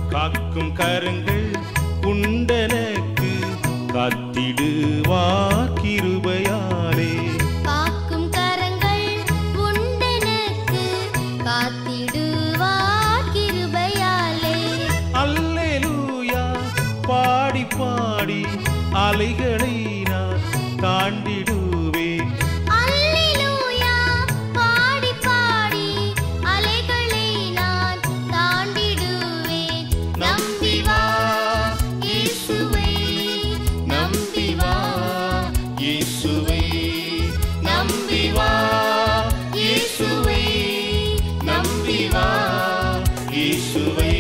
காக்கும் கரங்கள் உண்டனக்கு காத்திடுவார் கிருபையாலே காக்கும் கரங்கள் உண்டெனக்கு காத்திடுவார் கிருபையாலே அல்லேலூயா பாடி பாடி அலைகளை நான் தாண்டிடுவேன் அல்லேலூயா பாடி பாடி அலைகளை நான் தாண்டிடுவேன் நம்பி வா இயேசுவை நம்பி வா இயேசுவை நம்பி வா இயேசுவை நம்பி வா இயேசுவை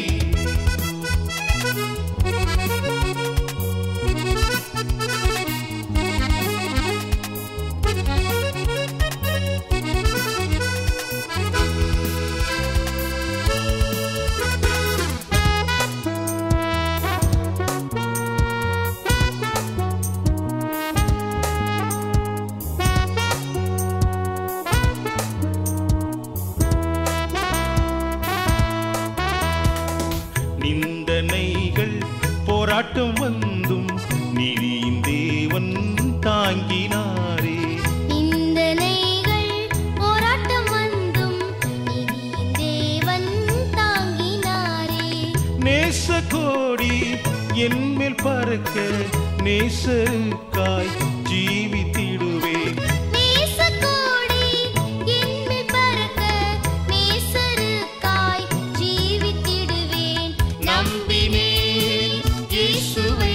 நிந்தனைகள் போராட்டம் வந்தும் நீதியின் தேவன் தாங்கினாரே நிந்தனைகள் போராட்டம் வந்தும் நிதியின் தேவன் தாங்கினாரே நேச கோடி என்மேல் பறக்க நேசருக்காய் ஜீவித்திடுவேன் நேசக்கோடி என்மேல் பறக்க நேசருக்காய் ஜீவித்திடுவேன் நம்பினேன் இயேசுவை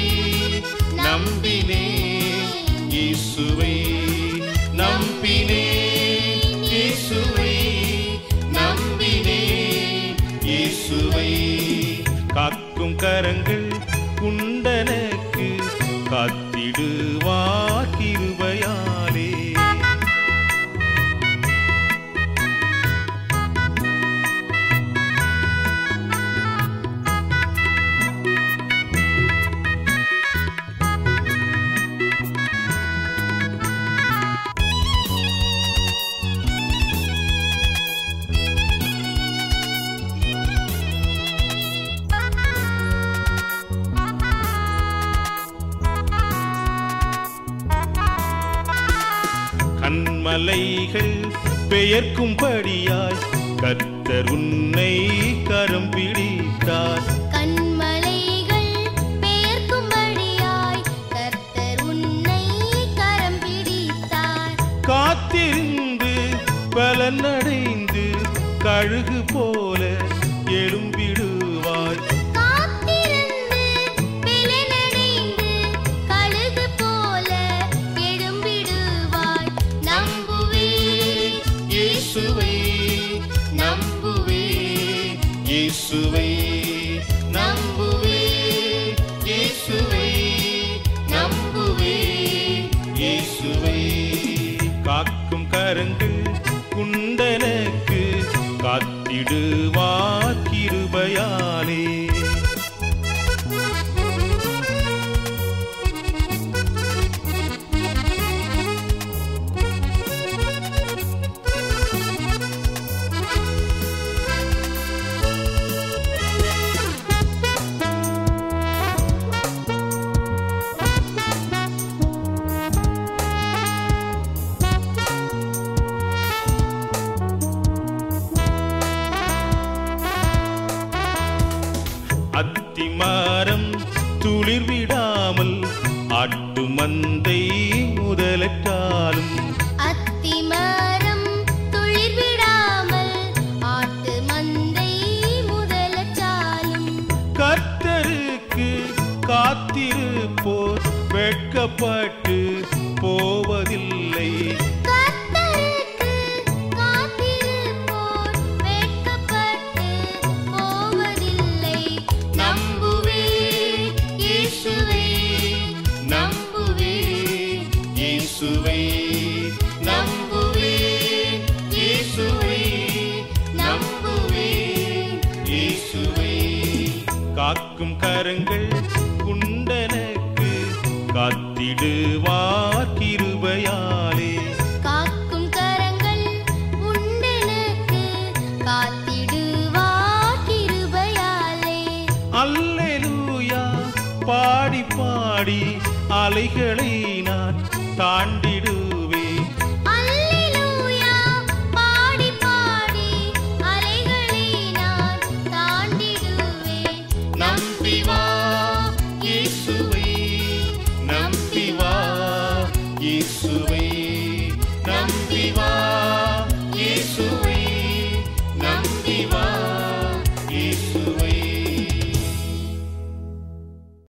நம்பினேன் இயேசுவை நம்பினேன் இயேசுவை நம்பினேன் இயேசுவை காக்கும் கரங்கள் குண்டனக்கு காத்திடுவார் கிருபையாலே கண்மலைகள் பெயர்க்கும்படியாய் கர்த்தர் உன்னை கரம் பிடித்தார் கண்மலைகள் பெயர்க்கும்படியாய் கர்த்தர் உன்னை கரம் பிடித்தார் காத்திருந்து பலனடைந்து கழுகு போல எழும்பிடுவாய் காத்திருந்து பிளனடைந்து கழுகு போல எழும்பிடுவாய் நம்புவே இயேசுவை நம்புவே இயேசுவை நம்புவே இயேசுவை நம்புவே இயேசுவை காக்கும் கரங்கள் குண்டனக்கு காத்திடுவார் கிருபையாலே அத்திமரம் துளிர் விடாமல் ஆட்டு மந்தை முதலற்றாலும் அத்திமரம் துளிர் விடாமல் ஆட்டு மந்தை முதலச்சாலும் கர்த்தருக்கு காத்திருப்போர் வெட்கப்பட்டு போவதில்லை கர்த்தருக்கு காத்திருப்போர் வெட்கப்பட்டு போவதில்லை நம்புவே இயேசுவை நம்புவே இயேசுவை நம்புவே இயேசுவை நம்புவே இயேசுவை காக்கும் கரங்கள் குண்டனக்கு காத்திடுவார் கிருபையாலே காக்கும் கரங்கள் உண்டெனக்கு காத்திடுவார் கிருபையாலே அல்லேலூயா பாடி பாடி அலைகளை நான் தாண்டிடுவேன்